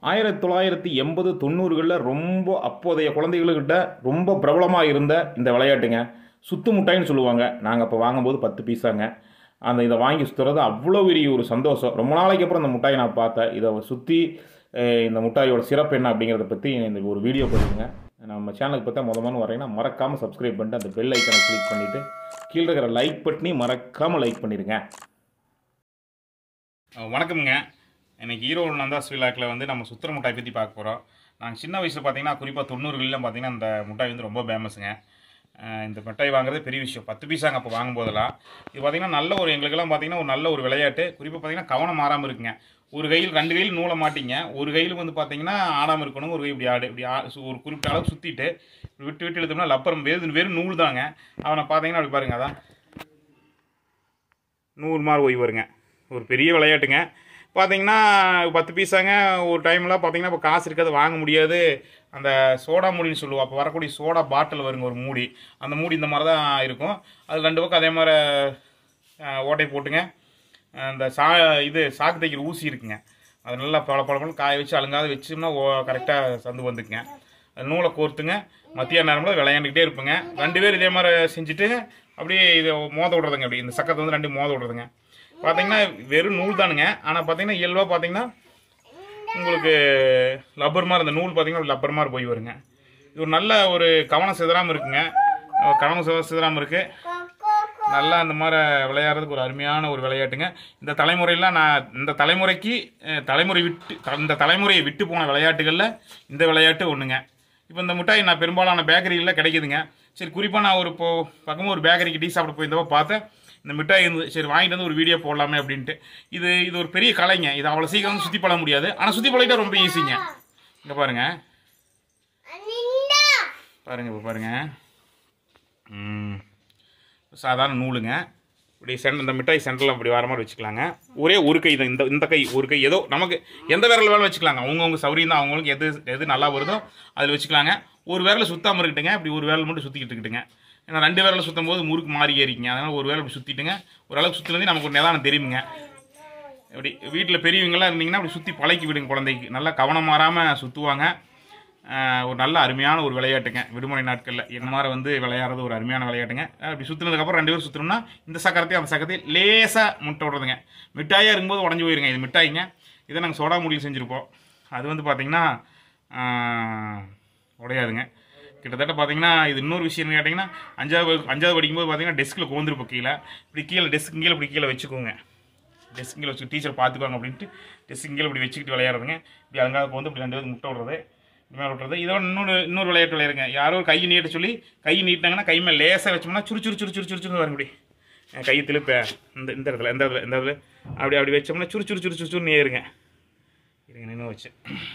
ஆயிரத்தி தொள்ளாயிரத்தி எண்பது தொண்ணூறுகளில் ரொம்ப அப்போதைய குழந்தைகளுக்கிட்ட ரொம்ப பிரபலமாக இருந்த இந்த விளையாட்டுங்க சுத்து முட்டாய்ன்னு சொல்லுவாங்க நாங்கள் அப்போ வாங்கும்போது பத்து பீஸாங்க அந்த இதை வாங்கி சுற்றுறது அவ்வளோ பெரிய ஒரு சந்தோஷம் ரொம்ப நாளைக்கு அப்புறம் இந்த முட்டாயை நான் பார்த்தேன் இதை சுற்றி இந்த முட்டாயோட சிறப்பு என்ன அப்படிங்கிறத பற்றி இந்த ஒரு வீடியோ பண்ணுங்க நம்ம சேனலுக்கு பார்த்தா முத முதல்ல வரீங்கன்னா மறக்காமல் சப்ஸ்கிரைப் பண்ணிட்டு அந்த பெல் ஐக்கனை கிளிக் பண்ணிவிட்டு கீழே இருக்கிற லைக் பட்டனி மறக்காமல் லைக் பண்ணிடுங்க வணக்கம்ங்க இன்னைக்கு ஈரோடு நந்தாஸ் விழாக்கில் வந்து நம்ம சுத்திர மிட்டாய் பற்றி பார்க்க போகிறோம் நாங்கள் சின்ன வயசில் பார்த்தீங்கன்னா குறிப்பாக தொண்ணூறுகளில் பார்த்தீங்கன்னா இந்த மிட்டாய் வந்து ரொம்ப ஃபேமஸுங்க அஹ் இந்த மிட்டாய் வாங்குறது பெரிய விஷயம் பத்து பீஸாங்க அப்போ வாங்கும்போதெல்லாம் இது பார்த்தீங்கன்னா நல்ல ஒரு எங்களுக்கெல்லாம் பார்த்தீங்கன்னா ஒரு நல்ல ஒரு விளையாட்டு குறிப்பாக பார்த்தீங்கன்னா கவனம் மாறாமல் இருக்குங்க ஒரு கையில் ரெண்டு கையில் நூலை மாட்டிங்க ஒரு கையில் வந்து பார்த்தீங்கன்னா ஆடாமல் இருக்கணும் ஒரு கை இப்படி ஆடு இப்படி ஆ- சு- ஒரு குறிப்பிட்ட அளவு சுற்றிட்டு விட்டு விட்டு இழுத்தோம்னா லப்பரம் வெறும் வெறும் நூல் தாங்க அவனை பார்த்தீங்கன்னா அப்படி பாருங்க அதான் நூறு மார்க் ஓய்வு வருங்க ஒரு பெரிய விளையாட்டுங்க பார்த்தீங்கன்னா பத்து பீஸாங்க ஒரு டைமில் பார்த்தீங்கன்னா இப்போ காசு இருக்காது வாங்க முடியாது அந்த சோடா மூடின்னு சொல்லுவோம் அப்போ வரக்கூடிய சோடா பாட்டில் வருங்க ஒரு மூடி அந்த மூடி இந்த மாதிரி தான் இருக்கும் அது ரெண்டு பக்கம் அதே மாதிரி அஹ், ஓட்டை போட்டுங்க அந்த சா இது சாக்கு தைக்கிற ஊசி இருக்குங்க அது நல்லா பல பல பழம் காய வச்சு அழுங்காத வச்சோம்னா கரெக்டாக சந்து வந்துக்குங்க அது நூலை கோர்த்துங்க மத்தியான நேரம்ல விளையாண்டுக்கிட்டே இருப்பேங்க ரெண்டு பேர் இதே மாதிரி செஞ்சுட்டு அப்படியே இதை மோத விடுறதுங்க அப்படி இந்த சக்கத்தை வந்து ரெண்டு மோத விடுறதுங்க பார்த்தீங்கன்னா வெறும் நூல் தானுங்க ஆனால் பார்த்தீங்கன்னா இயல்பாக பார்த்தீங்கன்னா உங்களுக்கு லப்பர் மாதிரி அந்த நூல் பார்த்தீங்கன்னா லப்பர் மாதிரி போய் வருங்க இது ஒரு நல்ல ஒரு கவனம் சிதறாமல் இருக்குங்க அஹ் கவனம் சித சிதறாமல் இருக்குது நல்லா அந்த மாதிரி விளையாடுறதுக்கு ஒரு அருமையான ஒரு விளையாட்டுங்க இந்த தலைமுறையெல்லாம் நான் இந்த தலைமுறைக்கு அஹ், தலைமுறை விட்டு த- இந்த தலைமுறையை விட்டு போன விளையாட்டுகளில் இந்த விளையாட்டு ஒன்றுங்க இப்போ இந்த மிட்டாய் நான் பெரும்பாலான பேக்கரிகளில் கிடைக்குதுங்க சரி குறிப்பாக நான் ஒரு இப்போ பக்கமாக ஒரு பேக்கரிக்கு டீ சாப்பிட போயிருந்தப்போ பார்த்தேன் இந்த மிட்டாய் இருந்து சரி வாங்கிட்டு வந்து ஒரு வீடியோ போடலாமே அப்படின்ட்டு இது இது ஒரு பெரிய கலைங்க இது அவ்வளோ சீக்கிரம் வந்து சுற்றி பழக முடியாது ஆனால் சுற்றி பழகிட்டா ரொம்ப ஈஸிங்க இங்கே பாருங்க பாருங்க இப்போ பாருங்க ம் சாதாரண நூலுங்க இப்படி சென்டர் இந்த மிட்டாய் சென்டரில் இப்படி வர மாதிரி வச்சுக்கலாங்க ஒரே ஒரு கை தான் இந்த இந்த கை ஒரு கை ஏதோ நமக்கு எந்த விரல் வேலை வச்சுக்கலாங்க அவங்கவுங்க சௌரியம் தான் அவங்களுக்கு எது எது நல்லா வருதோ அதில் வச்சுக்கலாங்க ஒரு விரல சுத்தாமல் இருக்கட்டுங்க இப்படி ஒரு விரல் மட்டும் சுற்றிக்கிட்டு இருக்கட்டுங்க ஏன்னா ரெண்டு விரல சுற்றும் போது முறுக்கு மாறி ஏறிக்குங்க அதனால் ஒரு விரல் இப்படி சுற்றிட்டுங்க ஓரளவுக்கு சுற்றுனது நமக்கு ஒரு நிதானம் தெரியுங்க இப்படி வீட்டில் பெரியவங்களாம் இருந்தீங்கன்னா அப்படி சுற்றி பழக்கி விடுங்க குழந்தைக்கு நல்லா கவனம் மாறாமல் சுற்றுவாங்க ஆஹ் ஒரு நல்ல அருமையான ஒரு விளையாட்டுங்க விடுமுறை நாட்களில் என்ன மாதிரி வந்து விளையாடுறது ஒரு அருமையான விளையாட்டுங்க ஆஹ் இப்படி சுற்றுனதுக்கப்புறம் ரெண்டு பேரும் சுற்றணும்னா இந்த சக்கரத்தையும் அந்த சக்கரத்தையும் லேசாக முட்டை விடுறதுங்க மிட்டாயாக இருக்கும்போது உடஞ்சி போயிருங்க இது மிட்டாய்ங்க இதை நாங்கள் சோடா மூடியில் செஞ்சுருப்போம் அது வந்து பார்த்திங்கன்னா உடையாதுங்க கிட்டத்தட்ட பார்த்தீங்கன்னா இது இன்னொரு விஷயம் கேட்டிங்கன்னா அஞ்சாவது அஞ்சாவது படிக்கும்போது பார்த்தீங்கன்னா டெஸ்கில் கோந்துருப்போம் கீழே இப்படி கீழே டெஸ்க் கீழே இப்படி கீழே வச்சுக்கோங்க டெஸ்க் கீழே வச்சு டீச்சர் பார்த்துக்குவாங்க அப்படின்ட்டு டெஸ்க் கீழே இப்படி வச்சுக்கிட்டு விளையாடுறதுங்க இப்படி அலங்காக வந்து இப்படி ரெண்டு பேருக்கு முட்டை விடுறது இப்படி மேலே விட்டுறது இதோட இன்னொரு இன்னொரு விளையாட்டு விளையாடுங்க யாரோ ஒரு கை நீட்ட சொல்லி கை நீட்டினாங்கன்னா கை மேலே லேசாக வச்சோம்னா சுறு சுறு சுறு சுறு சுறு சுறு வரும் இப்படி அஹ் கையை திருப்ப இந்த இந்த இடத்துல இந்த இடத்துல இந்த இடத்துல அப்படி அப்படி வச்சோம்னா சுறு சுறு சுறு சுறு சுறுன்னு ஏறுங்க இருங்க நின்று வச்சு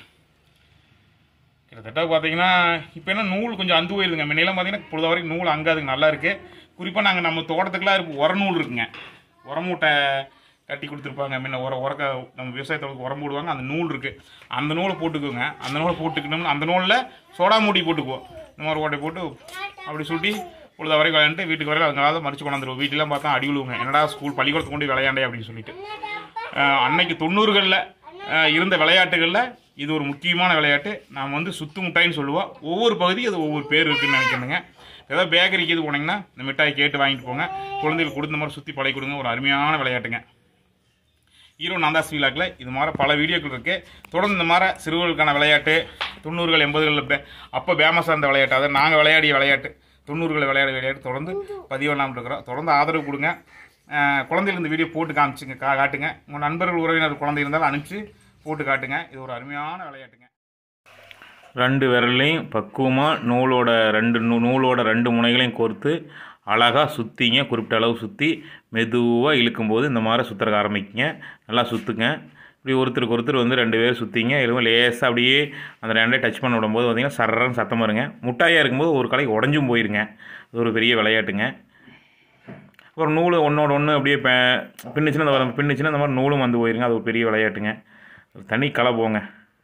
கிட்டத்தட்ட பார்த்தீங்கன்னா இப்போ என்ன நூல் கொஞ்சம் அந்து போயிருதுங்க முன்னையெல்லாம் பார்த்தீங்கன்னா பொழுது வரைக்கும் நூல் அங்காதுங்க நல்லா இருக்குது குறிப்பாக நாங்கள் நம்ம தோட்டத்துக்குலாம் இருப்போம் உர நூல் இருக்குங்க உரமூட்டை கட்டி கொடுத்துருப்பாங்க முன்ன உர உரக்க நம்ம விவசாயத்தோட உரம் போடுவாங்க அந்த நூல் இருக்குது அந்த நூலை போட்டுக்குவோங்க அந்த நூலை போட்டுக்கணும்னு அந்த நூலில் சோடா மூடி போட்டுக்குவோம் இந்த மாதிரி ஓட்டை போட்டு அப்படி சுட்டி பொழுது வரைக்கும் விளையாண்டு வீட்டுக்கு வரைக்கும் அதனால மறிச்சு கொண்டாந்துருவோம் வீட்டிலாம் பார்த்தா அடி விழுவுங்க என்னடா ஸ்கூல் பள்ளிக்கூடத்துக்கு கொண்டு போய் விளையாண்டே அப்படின்னு சொல்லிட்டு அஹ் அன்னைக்கு தொண்ணூறுகளில் இருந்த விளையாட்டுகளில் இது ஒரு முக்கியமான விளையாட்டு நாம் வந்து சுத்து முட்டாய்ன்னு சொல்லுவோம் ஒவ்வொரு பகுதி அது ஒவ்வொரு பேர் இருக்குன்னு நினைக்கிறேங்க ஏதாவது பேக்கரிக்கு இது போனீங்கன்னா இந்த மிட்டாய் கேட்டு வாங்கிட்டு போங்க குழந்தைகளுக்கு கொடுத்த மாதிரி சுற்றி பழகி கொடுங்க ஒரு அருமையான விளையாட்டுங்க ஈரோடு நந்தாஸ் விழாக்கில் இது மாதிரி பல வீடியோக்கள் இருக்குது தொடர்ந்து இந்த மாதிரி சிறுவர்களுக்கான விளையாட்டு தொண்ணூறுகள் எண்பதுகளில் அப்போ ஃபேமஸாக இருந்த விளையாட்டு அதை நாங்கள் விளையாடிய விளையாட்டு தொண்ணூறுகள் விளையாட விளையாட்டு தொடர்ந்து பதிவு பண்ணாமல் இருக்கிறோம் தொடர்ந்து ஆதரவு கொடுங்க அஹ் குழந்தைகள் இந்த வீடியோ போட்டு காமிச்சுங்க கா காட்டுங்க உங்கள் நண்பர்கள் உறவினர் குழந்தை இருந்தாலும் அனுப்பிச்சு போட்டு காட்டுங்க இது ஒரு அருமையான விளையாட்டுங்க ரெண்டு விரல்லையும் பக்குவமாக நூலோட ரெண்டு நூ நூலோட ரெண்டு முனைகளையும் கோர்த்து அழகாக சுற்றிங்க குறிப்பிட்ட அளவு சுற்றி மெதுவாக இழுக்கும்போது இந்த மாதிரி சுற்றுறக்க ஆரம்பிக்குங்க நல்லா சுற்றுங்க இப்படி ஒருத்தருக்கு ஒருத்தர் வந்து ரெண்டு பேர் சுற்றிங்க எதுவும் லேசாக அப்படியே அந்த ரெண்டே டச் பண்ண விடும்போது பார்த்தீங்கன்னா சர்றன்னு சத்தம் வருங்க முட்டாயாக இருக்கும்போது ஒரு கலை உடஞ்சும் போயிருங்க அது ஒரு பெரிய விளையாட்டுங்க அப்புறம் நூல் ஒன்றோட ஒன்று அப்படியே ப பின்னுச்சுன்னா அந்த வர- பின்னுச்சுன்னா அந்த மாதிரி நூலும் வந்து போயிருங்க அது ஒரு பெரிய விளையாட்டுங்க ஒரு தனி கலை போங்க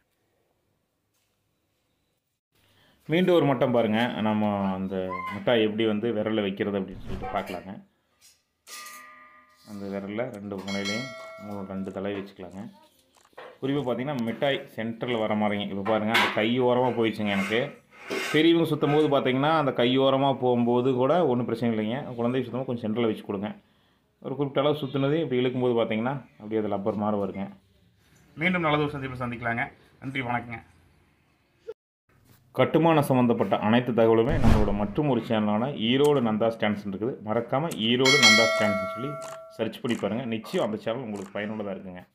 மீண்டும் ஒரு மட்டம் பாருங்கள் நம்ம அந்த மிட்டாய் எப்படி வந்து விரலில் வைக்கிறது அப்படின்னு சொல்லிட்டு பார்க்கலாங்க அந்த விரலில் ரெண்டு முனையிலையும் மூணு ரெண்டு தலை வச்சுக்கலாங்க குறிப்பாக பார்த்தீங்கன்னா மிட்டாய் சென்டரில் வர மாதிரிங்க இப்போ பாருங்கள் அந்த கை ஓரமாக போயிடுச்சுங்க எனக்கு பெரியவங்க சுற்றும் போது பார்த்தீங்கன்னா அந்த கையோரமாக போகும்போது கூட ஒன்றும் பிரச்சனை இல்லைங்க குழந்தை சுத்தமாக கொஞ்சம் சென்டரில் வச்சு கொடுங்க ஒரு குறிப்பிட்ட அளவு சுற்றுனது இப்படி இழுக்கும்போது பார்த்தீங்கன்னா அப்படியே அது லப்பர் மாதிரி வருங்க மீண்டும் நல்லதொரு சந்திப்பில் சந்திக்கலாங்க நன்றி வணக்கங்க கட்டுமான சம்மந்தப்பட்ட அனைத்து தகவலுமே நம்மளோட மற்றும் ஒரு சேனலான ஈரோடு நந்தா ஸ்டாண்ட்ஸ் இருக்குது மறக்காமல் ஈரோடு நந்தா ஸ்டாண்ட்ஸ்னு சொல்லி சர்ச் பண்ணி பாருங்கள் நிச்சயம் அந்த சேனல் உங்களுக்கு பயனுள்ளதாக இருக்குங்க